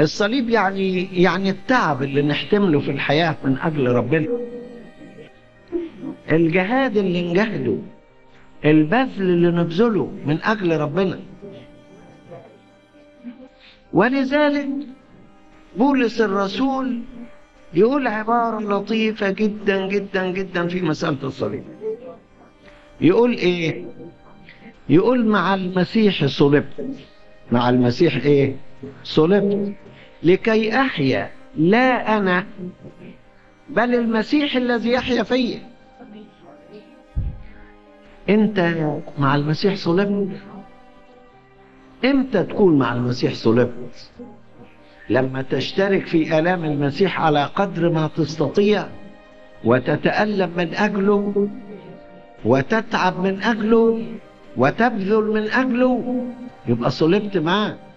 الصليب يعني يعني التعب اللي نحتمله في الحياة من أجل ربنا الجهاد اللي نجهده البذل اللي نبذله من أجل ربنا ولذلك بولس الرسول يقول عبارة لطيفة جدا جدا جدا في مسألة الصليب يقول ايه يقول مع المسيح صلبت مع المسيح ايه صلبت لكي احيا لا انا بل المسيح الذي يحيا فيا انت مع المسيح صلبت امتى تكون مع المسيح صلبت لما تشترك في الام المسيح على قدر ما تستطيع وتتالم من اجله وتتعب من اجله وتبذل من اجله يبقى صلبت معاه